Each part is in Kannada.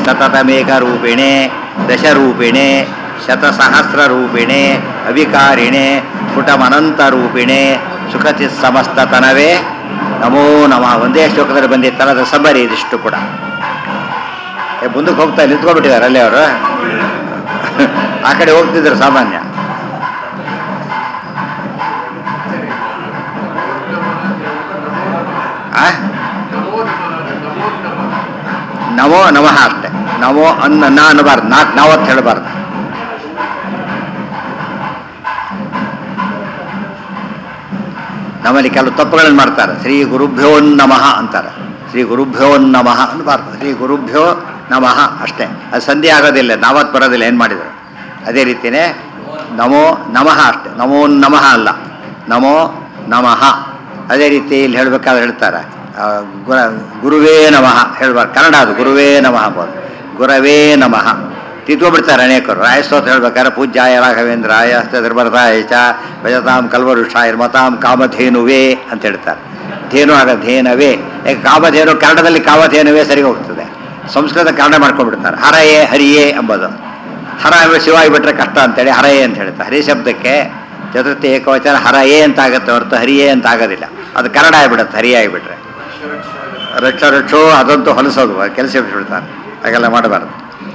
ಸತತಮೇಕರೂಪಿಣೆ ದಶರೂಪಿಣೆ ಶತಸಹಸ್ರರೂಪಿಣೆ ಅವಿಕಾರಿಣೆ ಸ್ಫುಟಮನಂತರೂಪಿಣೆ ಸುಖಚಿತ್ ಸಮಸ್ತತನವೇ ನಮೋ ನಮಃ ಒಂದೇ ಶ್ಲೋಕದಲ್ಲಿ ಬಂದಿತ್ತಲ್ಲ ಅದು ಸಬ್ಬರಿ ಇದಿಷ್ಟು ಕೂಡ ಏ, ಮುಂದಕ್ಕೆ ಹೋಗ್ತಾ ನಿಂತ್ಕೊಂಡ್ಬಿಟ್ಟಿದ್ದಾರೆ ಅಲ್ಲೇ ಅವರು ಆ ಕಡೆ ಹೋಗ್ತಿದ್ರು ಸಾಮಾನ್ಯ ಆ? ನಮೋ ನಮಃ ಅಷ್ಟೆ ನಮೋ ಅನ್ನ ನಾ ಅನ್ನಬಾರ್ದು ನಾಲ್ಕು ನಾವತ್ತು ಹೇಳಬಾರ್ದು ನಮ್ಮಲ್ಲಿ ಕೆಲವು ತಪ್ಪುಗಳನ್ನು ಮಾಡ್ತಾರೆ ಶ್ರೀ ಗುರುಭ್ಯೋ ನಮಃ ಅಂತಾರೆ ಶ್ರೀ ಗುರುಭ್ಯೋ ನಮಃ ಅನ್ನಬಾರ್ದು ಶ್ರೀ ಗುರುಭ್ಯೋ ನಮಃ ಅಷ್ಟೇ ಅದು ಸಂಧಿ ಆಗೋದಿಲ್ಲ ನಾವತ್ ಬರೋದಿಲ್ಲ ಏನು ಮಾಡಿದರು ಅದೇ ರೀತಿಯೇ ನಮೋ ನಮಃ ಅಷ್ಟೇ ನಮೋ ನಮಃ ಅಲ್ಲ ನಮೋ ನಮಃ ಅದೇ ರೀತಿ ಇಲ್ಲಿ ಹೇಳ್ಬೇಕಾದ್ರೆ ಹೇಳ್ತಾರೆ ಆ, ಗುರ ಗುರುವೇ ನಮಃ ಹೇಳ್ಬಾರ್ದು ಕನ್ನಡ ಅದು ಗುರುವೇ ನಮಃ ಅಂಬೋದು ಗುರವೇ ನಮಃ ತಿದ್ದುಬಿಡ್ತಾರೆ ಅನೇಕರು ರಾಯಸ್ತೋತ್ರ ಹೇಳ್ಬೇಕಾದ್ರೆ ಪೂಜ್ಯಾಯ ರಾಘವೇಂದ್ರಾಯ ಧರ್ಮರಥಾಯ ಚ ಭಜತಾಂ ಕಲ್ವರುಷಾಯ ಮತಾಂ ಕಾಮಧೇನುವೇ ಅಂತ ಹೇಳ್ತಾರೆ ಧೇನು ಆಗ ಧೇನವೇ ಯಾಕೆ ಕಾಮಧೇನು ಕನ್ನಡದಲ್ಲಿ ಕಾಮಧೇನುವೇ ಸರಿ ಹೋಗ್ತದೆ ಸಂಸ್ಕೃತ ಕನ್ನಡ ಮಾಡ್ಕೊಂಡ್ಬಿಡ್ತಾರೆ ಹರಯೇ ಹರಿಯೇ ಎಂಬುದು ಹರ ಅಂದ್ರೆ ಶಿವ ಆಗಿಬಿಟ್ರೆ ಕಷ್ಟ ಅಂತೇಳಿ ಹರಯೇ ಅಂತ ಹೇಳ್ತಾರೆ ಹರಿ ಶಬ್ದಕ್ಕೆ ಚತುರ್ಥಿ ಏಕವಚನ ಹರಯೇ ಅಂತ ಆಗುತ್ತೆ ಹೊರತು ಹರಿಯೇ ಅಂತ ಆಗೋದಿಲ್ಲ ಅದು ಕನ್ನಡ ಆಗಿಬಿಡುತ್ತೆ ಹರಿಯೇ ಆಗಿಬಿಟ್ರೆ ರಕ್ಷ ರಕ್ಷೋ ಅದಂತೂ ಹೊಲಸೋದು ಕೆಲಸ ಬಿಟ್ಬಿಡ್ತಾರೆ ಹಾಗೆಲ್ಲ ಮಾಡಬಾರ್ದು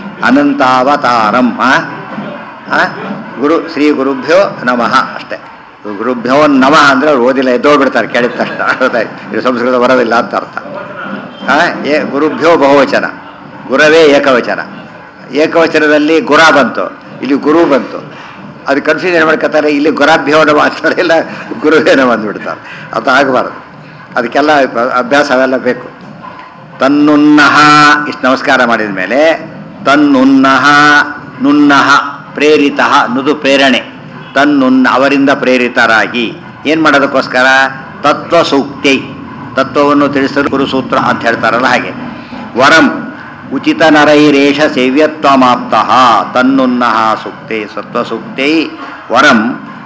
ಅನಂತಾವತಾರಂ ಆ? ಆ? ಗುರು ಶ್ರೀ ಗುರುಭ್ಯೋ ನಮಃ ಅಷ್ಟೇ ಗುರುಭ್ಯೋ ನಮಃ ಅಂದ್ರೆ ಅವ್ರು ಓದಿಲ್ಲ ಎದ್ದೋಗ್ಬಿಡ್ತಾರೆ ಕೇಳಿದ ತಕ್ಷಣ ಗೊತ್ತಾಯ್ತು. ಇದು ಸಂಸ್ಕೃತ ಬರೋದಿಲ್ಲ ಅಂತ ಅರ್ಥ ಆ? ಏ ಗುರುಭ್ಯೋ ಬಹುವಚನ ಗುರವೇ ಏಕವಚನ ಏಕವಚನದಲ್ಲಿ ಗುರ ಬಂತು ಇಲ್ಲಿ ಗುರು ಬಂತು ಅದು ಕನ್ಫ್ಯೂಷನ್ ಮಾಡ್ಕೊತಾರೆ ಇಲ್ಲಿ ಗುರಾಭ್ಯೋ ನಮ ಅಂತಾರೆ ಇಲ್ಲ ಗುರುವೇನ ಬಂದ್ಬಿಡ್ತಾರೆ ಅದು ಆಗಬಾರ್ದು ಅದಕ್ಕೆಲ್ಲ ಅಭ್ಯಾಸ ಅವೆಲ್ಲ ಬೇಕು ತನ್ನುನ್ನಹ ಇಷ್ಟು ನಮಸ್ಕಾರ ಮಾಡಿದ ಮೇಲೆ ತನ್ನುನ್ನಹ ನುನ್ನಹ ಪ್ರೇರಿತ ನುದು ಪ್ರೇರಣೆ ತನ್ನುನ್ನ ಅವರಿಂದ ಪ್ರೇರಿತರಾಗಿ ಏನು ಮಾಡೋದಕ್ಕೋಸ್ಕರ ತತ್ವ ಸೂಕ್ತಿ ತತ್ವವನ್ನು ತಿಳಿಸಲು ಗುರುಸೂತ್ರ ಅಂತ ಹೇಳ್ತಾರಲ್ಲ ಹಾಗೆ ವರಂ ಉಚಿತ ನರೈರೇಷ ಸೇವ್ಯತ್ವಮಾಪ್ತ ತನ್ನುನ್ನಹ ಸೂಕ್ತೆ ಸತ್ವ ಸೂಕ್ತೈ ವರಂ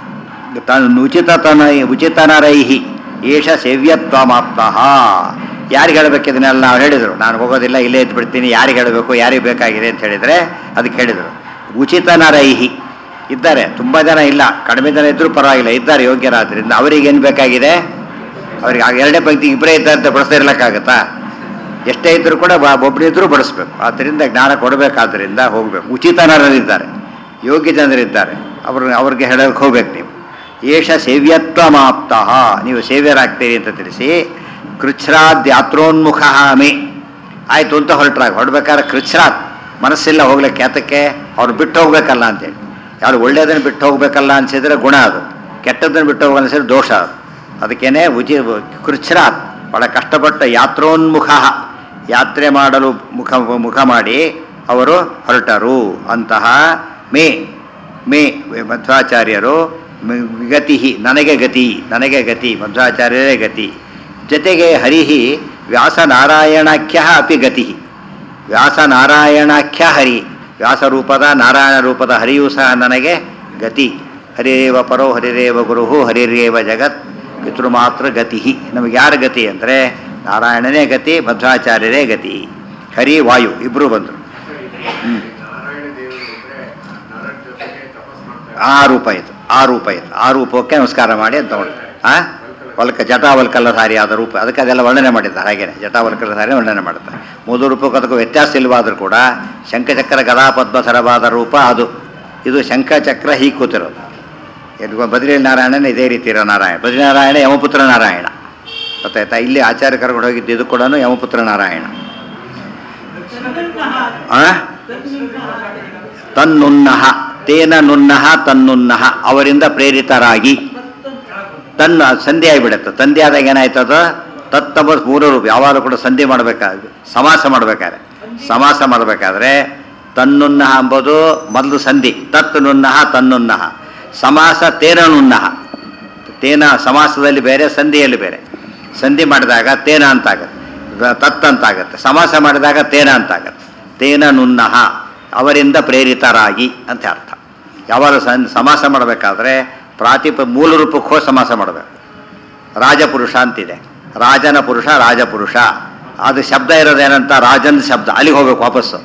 ತನ್ ಉಚಿತತನ ಉಚಿತನರೈಹಿ ಏಷ ಸೇವ್ಯತ್ವಮಾಪ್ತ ಯಾರಿಗೆ ಹೇಳಬೇಕು ಇದನ್ನೆಲ್ಲ ನಾವು ಹೇಳಿದರು ನಾನು ಹೋಗೋದಿಲ್ಲ ಇಲ್ಲೇ ಇದ್ದು ಬಿಡ್ತೀನಿ ಯಾರಿಗೆ ಹೇಳಬೇಕು ಯಾರಿಗೆ ಬೇಕಾಗಿದೆ ಅಂತ ಹೇಳಿದರೆ ಅದಕ್ಕೆ ಹೇಳಿದರು ಉಚಿತನರೈಹಿ ಇದ್ದಾರೆ ತುಂಬ ಜನ ಇಲ್ಲ ಕಡಿಮೆ ಜನ ಇದ್ದರೂ ಪರವಾಗಿಲ್ಲ ಇದ್ದಾರೆ ಯೋಗ್ಯರಾದ್ರಿಂದ ಅವರಿಗೆ ಏನು ಬೇಕಾಗಿದೆ ಅವ್ರಿಗೆ ಆ ಎರಡನೇ ಪಂಕ್ತಿ ಇಬ್ಬರೇ ಇದ್ದಾರೆ ಅಂತ ಬಡಿಸ್ತಾ ಇರ್ಲಿಕ್ಕಾಗತ್ತಾ ಎಷ್ಟೇ ಇದ್ದರೂ ಕೂಡ ಬ- ಒಬ್ಬರಿದ್ರೂ ಬಡಿಸ್ಬೇಕು ಆದ್ದರಿಂದ ಜ್ಞಾನ ಕೊಡಬೇಕಾದ್ರಿಂದ ಹೋಗ್ಬೇಕು ಉಚಿತನರರಿದ್ದಾರೆ ಯೋಗ್ಯ ಜನರಿದ್ದಾರೆ ಅವ್ರ ಅವ್ರಿಗೆ ಹೇಳೋಕೆ ಹೋಗ್ಬೇಕು ನೀವು ಏಷ ಸೇವ್ಯತ್ವಮಾಪ್ತ ನೀವು ಸೇವ್ಯರಾಗ್ತೀರಿ ಅಂತ ತಿಳಿಸಿ ಕೃಚ್ಛ್ರಾದ್ ಯಾತ್ರೋನ್ಮುಖ ಮೇ ಆಯ್ತು ಅಂತ ಹೊರಟ್ರಾಗ ಹೊರಡ್ಬೇಕಾದ್ರೆ ಕೃಚ್ಛ್ರಾತ್ ಮನಸ್ಸಿಲ್ಲ ಹೋಗ್ಲಿಕ್ಕೆ ಯಾತಕ್ಕೆ ಅವ್ರು ಬಿಟ್ಟು ಹೋಗ್ಬೇಕಲ್ಲ ಅಂತೇಳಿ ಯಾರು ಒಳ್ಳೆಯದನ್ನು ಬಿಟ್ಟು ಹೋಗ್ಬೇಕಲ್ಲ ಅನ್ಸಿದ್ರೆ ಗುಣ ಅದು ಕೆಟ್ಟದ್ದನ್ನು ಬಿಟ್ಟು ಹೋಗೋ ಅನ್ಸಿದ್ರೆ ದೋಷ ಅದು ಅದಕ್ಕೇನೆ ಉಚಿ ಕೃಚ್ಛ್ರಾತ್ ಬಹಳ ಕಷ್ಟಪಟ್ಟ ಯಾತ್ರೋನ್ಮುಖ ಯಾತ್ರೆ ಮಾಡಲು ಮುಖ ಮುಖ ಮಾಡಿ ಅವರು ಹೊರಟರು ಅಂತಹ ಮೇ ಮೇ ಮಧ್ವಾಚಾರ್ಯರು ಮ- ಗತಿ ನನಗೆ ಗತಿ ನನಗೆ ಗತಿ ಮಧ್ವಾಚಾರ್ಯರೇ ಗತಿ ಜೊತೆಗೆ ಹರಿಹಿ ವ್ಯಾಸನಾರಾಯಣಾಖ್ಯ ಅಪಿ ಗತಿ ವ್ಯಾಸನಾರಾಯಣಾಖ್ಯ ಹರಿ ವ್ಯಾಸರೂಪದ ನಾರಾಯಣ ರೂಪದ ಹರಿಯೂ ಸಹ ನನಗೆ ಗತಿ ಹರಿರೇವ ಪರೋ ಹರಿರೇವ ಗುರುಹು ಹರಿರೇವ ಜಗತ್ ಪಿತೃ ಮಾತ್ರ ಗತಿ ನಮಗೆ ಯಾರ ಗತಿ ಅಂದರೆ ನಾರಾಯಣನೇ ಗತಿ ಮಧ್ವಾಚಾರ್ಯರೇ ಗತಿ ಹರಿ ವಾಯು ಇಬ್ಬರು ಬಂದರು ಹ್ಮ್. ನಾರಾಯಣ ದೇವರು ಅಂದ್ರೆ ನರ ಜೊತೆಗೆ ತಪಸ್ ಮಾಡ್ತಾರೆ ಆ ರೂಪ ಇದು ಆ ರೂಪ ಇದು ಆ ರೂಪಕ್ಕೆ ನಮಸ್ಕಾರ ಮಾಡಿ ಅಂತ ನೋಡಿ ಆ ವಲ್ಕ ಜಟಾವಲ್ಕಲ್ಲಧಾರಿ ಆದ ರೂಪ ಅದಕ್ಕೆ ಅದೆಲ್ಲ ವರ್ಣನೆ ಮಾಡಿದ್ದಾರೆ ಹಾಗೇನೆ ಜಟಾವಲ್ಕಲ್ಲಧಾರಿ ವರ್ಣನೆ ಮಾಡ್ತಾರೆ ಮೂರು ರೂಪಕ್ಕೆ ಅದಕ್ಕೂ ವ್ಯತ್ಯಾಸ ಇಲ್ಲವಾದರೂ ಕೂಡ ಶಂಖಚಕ್ರ ಗದಾಪದ್ಮ ಸರವಾದ ರೂಪ ಅದು ಇದು ಶಂಖಚಕ್ರ ಹೀಗೆ ಕೂತಿರೋದು ಇದು ಬದ್ರಿ ನಾರಾಯಣನ ಇದೇ ರೀತಿ ಇರೋ ನಾರಾಯಣ ಬದ್ರಿನಾರಾಯಣ ಯಮಪುತ್ರ ನಾರಾಯಣ ಗೊತ್ತಾಯ್ತಾ ಇಲ್ಲಿ ಆಚಾರ್ಯ ಕರ್ಕೊಂಡು ಹೋಗಿದ್ದು ಇದು ಕೂಡ ಯಮಪುತ್ರ ನಾರಾಯಣ ಆ ತನ್ನುನ್ನಹ ತೇನ ನುನ್ನಹ ತನ್ನುನ್ನಹ ಅವರಿಂದ ಪ್ರೇರಿತರಾಗಿ ತನ್ನ ಸಂಧಿ ಆಗಿಬಿಡುತ್ತೆ ತಂದೆ ಆದಾಗ ಏನಾಯ್ತದ ತತ್ತಮ ಮೂರು ರೂಪ ಯಾವಾಗಲೂ ಕೂಡ ಸಂಧಿ ಮಾಡಬೇಕಾದ್ರೆ ಸಮಾಸ ಮಾಡಬೇಕಾದ್ರೆ ಸಮಾಸ ಮಾಡಬೇಕಾದ್ರೆ ತನ್ನುನ್ನಹ ಎಂಬುದು ಮೊದಲು ಸಂಧಿ ತತ್ ನುನ್ನಹ ತನ್ನುನ್ನಹ ಸಮಾಸ ತೇನ ನುನ್ನಹ ತೇನ ಸಮಾಸದಲ್ಲಿ ಬೇರೆ ಸಂಧಿಯಲ್ಲಿ ಬೇರೆ ಸಂಧಿ ಮಾಡಿದಾಗ ತೇನ ಅಂತಾಗತ್ತೆ ಗ- ತತ್ ಅಂತಾಗತ್ತೆ ಸಮಾಸ ಮಾಡಿದಾಗ ತೇನ ಅಂತಾಗತ್ತೆ ತೇನ ನುನ್ನಹ ಅವರಿಂದ ಪ್ರೇರಿತರಾಗಿ ಅಂತ ಅರ್ಥ ಯಾವಾಗ ಸನ್ ಸಮಾಸ ಮಾಡಬೇಕಾದ್ರೆ ಪ್ರಾತಿಪ ಮೂಲ ರೂಪಕ್ಕೆ ಹೋಗಿ ಸಮಾಸ ಮಾಡಬೇಕು ರಾಜಪುರುಷ ಅಂತಿದೆ ರಾಜನ ಪುರುಷ ರಾಜಪುರುಷ ಅದು ಶಬ್ದ ಇರೋದೇನಂತ ರಾಜನ್ ಶಬ್ದ ಅಲ್ಲಿಗೆ ಹೋಗ್ಬೇಕು ವಾಪಸ್ಸು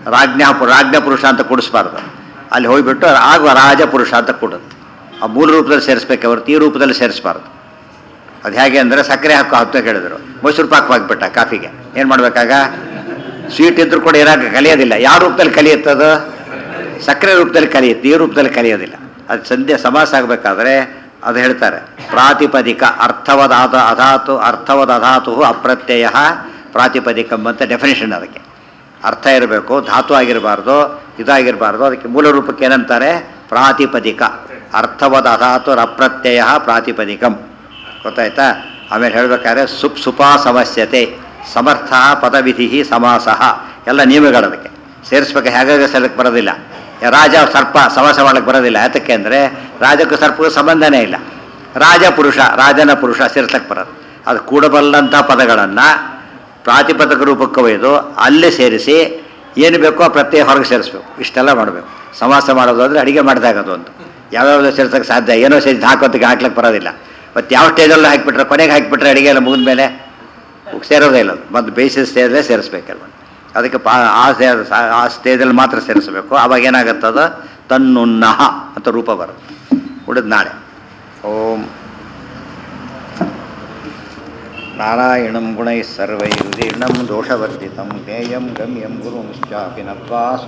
ರಾಜ್ಞ ರಾಜ್ಞ ಪುರುಷ ಅಂತ ಕೂಡಿಸ್ಬಾರ್ದು ಅಲ್ಲಿ ಹೋಗ್ಬಿಟ್ಟು ಆಗುವ ರಾಜ ಪುರುಷ ಅಂತ ಕೊಡುತ್ತೆ ಆ ಮೂಲ ರೂಪದಲ್ಲಿ ಸೇರಿಸ್ಬೇಕು ಹೊರತು ಈ ರೂಪದಲ್ಲಿ ಸೇರಿಸ್ಬಾರ್ದು ಅದು ಹೇಗೆ ಅಂದರೆ ಸಕ್ಕರೆ ಹಾಕೋ ಹತ್ತು ಹೇಳಿದ್ರು ಮೊಸರು ಪಾಕ್ ಹಾಕ್ಬಿಟ್ಟ ಕಾಫಿಗೆ ಏನು ಮಾಡ್ಬೇಕಾಗ ಸ್ವೀಟ್ ಇದ್ರೂ ಕೂಡ ಏನಾಗ ಕಲಿಯೋದಿಲ್ಲ ಯಾವ ರೂಪದಲ್ಲಿ ಕಲಿಯುತ್ತದು ಸಕ್ಕರೆ ರೂಪದಲ್ಲಿ ಕಲಿಯುತ್ತೆ ಈ ರೂಪದಲ್ಲಿ ಕಲಿಯೋದಿಲ್ಲ ಅದು ಸಂಧ್ಯಾ ಸಮಾಸ ಆಗಬೇಕಾದ್ರೆ ಅದು ಹೇಳ್ತಾರೆ ಪ್ರಾತಿಪದಿಕ ಅರ್ಥವದಾತ ಅಧಾತು ಅರ್ಥವದ ಅಧಾತು ಅಪ್ರತ್ಯಯ ಪ್ರಾತಿಪದಿಕಂ ಅಂತ ಡೆಫಿನೇಷನ್ ಅದಕ್ಕೆ ಅರ್ಥ ಇರಬೇಕು ಧಾತು ಆಗಿರಬಾರ್ದು ಇದಾಗಿರಬಾರ್ದು ಅದಕ್ಕೆ ಮೂಲ ರೂಪಕ್ಕೆ ಏನಂತಾರೆ ಪ್ರಾತಿಪದಿಕ ಅರ್ಥವದ ಅಧಾತು ಅಪ್ರತ್ಯಯ ಪ್ರಾತಿಪದಿಕಂ ಗೊತ್ತಾಯ್ತಾ ಆಮೇಲೆ ಹೇಳ್ಬೇಕಾದ್ರೆ ಸುಪ್ ಸುಪಾ ಸಮಸ್ಯತೆ ಸಮರ್ಥ ಪದವಿಧಿ ಸಮಾಸಃ ಎಲ್ಲ ನಿಯಮಗಳು ಅದಕ್ಕೆ ಸೇರಿಸ್ಬೇಕು ಹೇಗಾಗ ಸೇರಕ್ಕೆ ಬರೋದಿಲ್ಲ ರಾಜ ಸರ್ಪ ಸಮಾಸ ಮಾಡಕ್ಕೆ ಬರೋದಿಲ್ಲ ಯಾತಕ್ಕೆ ಅಂದರೆ ರಾಜಕ್ಕೂ ಸರ್ಪಕ್ಕೂ ಸಂಬಂಧನೇ ಇಲ್ಲ ರಾಜ ಪುರುಷ ರಾಜನ ಪುರುಷ ಸೇರ್ಸಕ್ಕೆ ಬರೋದು ಅದು ಕೂಡಬಲ್ಲಂಥ ಪದಗಳನ್ನು ಪ್ರಾತಿಪದಕ ರೂಪಕ್ಕೆ ಒಯ್ದು ಅಲ್ಲೇ ಸೇರಿಸಿ ಏನು ಬೇಕೋ ಆ ಪ್ರತ್ಯಯ ಹೊರಗೆ ಸೇರಿಸ್ಬೇಕು ಇಷ್ಟೆಲ್ಲ ಮಾಡಬೇಕು ಸಮಾಸ ಮಾಡೋದು ಅಂದರೆ ಅಡಿಗೆ ಮಾಡಿದಾಗದು ಒಂದು ಯಾವ್ಯಾವ ಸೇರ್ಸೋಕ್ಕೆ ಸಾಧ್ಯ ಏನೋ ಸೇರಿಸಿ ಹಾಕೋತ್ತಿಗೆ ಹಾಕ್ಲಿಕ್ಕೆ ಬರೋದಿಲ್ಲ ಮತ್ತು ಯಾವ ಸ್ಟೇಜಲ್ಲೂ ಹಾಕಿಬಿಟ್ರೆ ಕೊನೆಗೆ ಹಾಕಿಬಿಟ್ರೆ ಅಡಿಗೆ ಎಲ್ಲ ಮುಗಿದ ಮೇಲೆ ಸೇರೋದೇ ಇಲ್ಲ ಮತ್ತು ಬೇಯಿಸಿದ ಸ್ಟೇಜಲ್ಲೇ ಸೇರಿಸ್ಬೇಕಲ್ವ ಅದಕ್ಕೆ ಪಾ ಆ ಸೇ ಆ ಸ್ಟೇಜಲ್ಲಿ ಮಾತ್ರ ಸೇರಿಸಬೇಕು ಆವಾಗ ಏನಾಗುತ್ತದ ತನ್ನುನ್ನಹ ಅಂತ ರೂಪ ಬರುತ್ತೆ ಉಳಿದು ನಾಳೆ ಓಂ ನಾರಾಯಣಂ ಗುಣೈಃ ಸರ್ವೈರುದೀರ್ಣಂ ದೋಷವರ್ಜಿತಂ ಜ್ಞೇಯಂ ಗಮ್ಯಂ ಗುರುಂಶ್ಚಾಪಿ ನತ್ವಾ